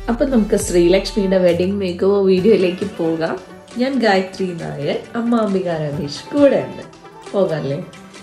അപ്പൊ നമുക്ക് ശ്രീലക്ഷ്മിയുടെ wedding make over വീഡിയോയിലേക്ക് പോകാം ഞാൻ ഗായത്രി നായർ അമ്മ അംബിക രമേശ് കൂടെ ഉണ്ട് പോകാല്ലേ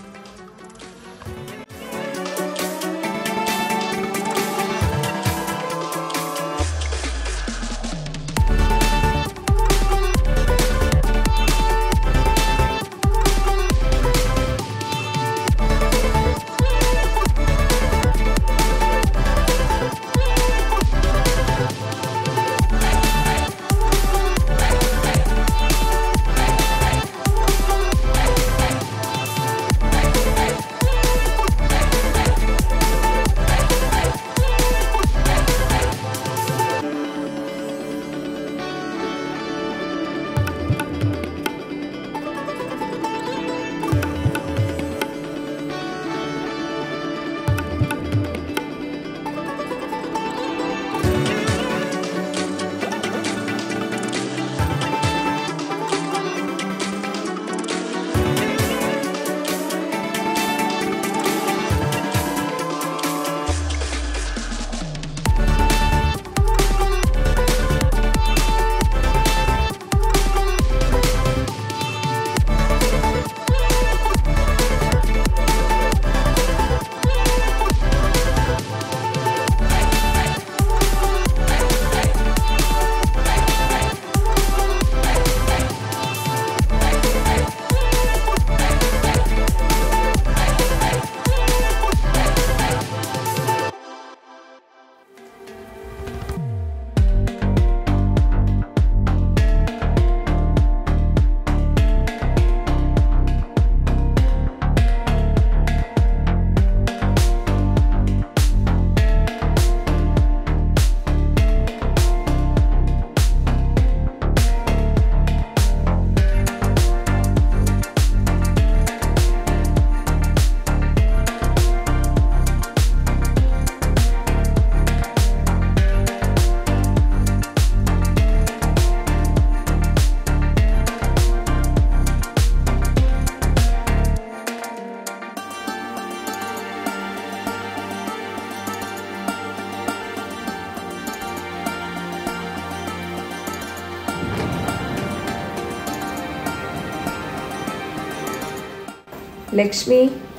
ലക്ഷ്മി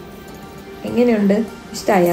എങ്ങനെയുണ്ട് ഇഷ്ടായ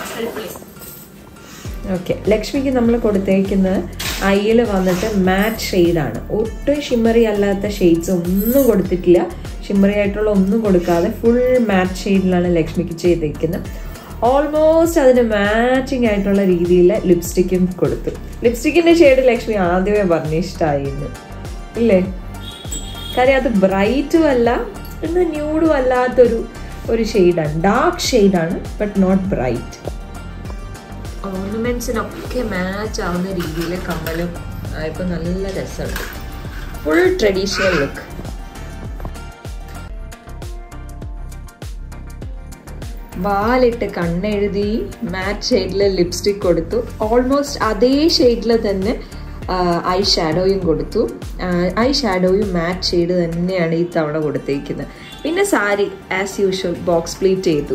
ഓക്കെ ലക്ഷ്മിക്ക് നമ്മൾ കൊടുത്തേക്കുന്നത് ഐയിൽ വന്നിട്ട് മാറ്റ് ഷെയ്ഡാണ് ഒട്ടും ഷിമ്മറി അല്ലാത്ത ഷെയ്ഡ്സ് ഒന്നും കൊടുത്തിട്ടില്ല ഷിമ്മറി ആയിട്ടുള്ള ഒന്നും കൊടുക്കാതെ ഫുൾ മാറ്റ് ഷെയ്ഡിലാണ് ലക്ഷ്മിക്ക് ചെയ്തേക്കുന്നത് ഓൾമോസ്റ്റ് അതിന് മാച്ചിങ് ആയിട്ടുള്ള രീതിയിൽ ലിപ്സ്റ്റിക്കും കൊടുത്തു ലിപ്സ്റ്റിക്കിന്റെ ഷെയ്ഡ് ലക്ഷ്മി ആദ്യമേ പറഞ്ഞ് ഇഷ്ടമായി എന്ന് ഇല്ലേ കാര്യം അത് ബ്രൈറ്റും അല്ല എന്നാൽ ന്യൂഡും അല്ലാത്തൊരു ഒരു ഷെയ്ഡാണ് ഡാർക്ക് ഷെയ്ഡാണ് ബട്ട് നോട്ട് ബ്രൈറ്റ് ഓർണമെന്റ്സിനൊക്കെ മാച്ച് ആവുന്ന രീതിയിൽ കമ്മലും ആയപ്പോൾ നല്ല രസമുണ്ട് ഫുൾ ട്രഡീഷണൽ ലുക്ക് വാലിട്ട് കണ്ണെഴുതി മാറ്റ് ഷെയ്ഡിൽ ലിപ്സ്റ്റിക് കൊടുത്തു ഓൾമോസ്റ്റ് അതേ ഷെയ്ഡിൽ തന്നെ ഐ ഷാഡോയും കൊടുത്തു ഐ ഷാഡോയും മാറ്റ് ഷെയ്ഡ് തന്നെയാണ് ഈ തവണ കൊടുത്തേക്കുന്നത് പിന്നെ sari as usual box pleat ചെയ്തു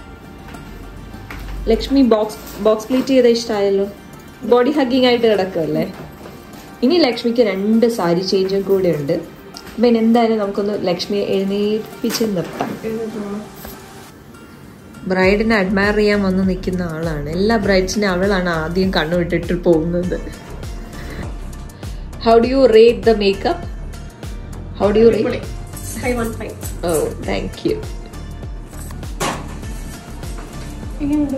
ലക്ഷ്മി ബോക്സ് ബോക്സ് പ്ലീറ്റ് ചെയ്ത ഇഷ്ടമായല്ലോ ബോഡി ഹഗ്ഗിങ് ആയിട്ട് കിടക്കുമല്ലേ ഇനി ലക്ഷ്മിക്ക് രണ്ട് സാരി ചേഞ്ചും കൂടെ ഉണ്ട് അപ്പം എന്തായാലും നമുക്കൊന്ന് ലക്ഷ്മിയെ എഴുന്നേൽപ്പിച്ച് നിർത്താം ബ്രൈഡിനെ അഡ്മയർ ചെയ്യാൻ വന്ന് നിൽക്കുന്ന ആളാണ് എല്ലാ ബ്രൈഡ്സിനെ അവളാണ് ആദ്യം കണ്ണുവിട്ടിട്ട് പോകുന്നത് how do you rate the makeup how do you rate Five one five. ഓ താങ്ക് യു എങ്ങനെയുണ്ട്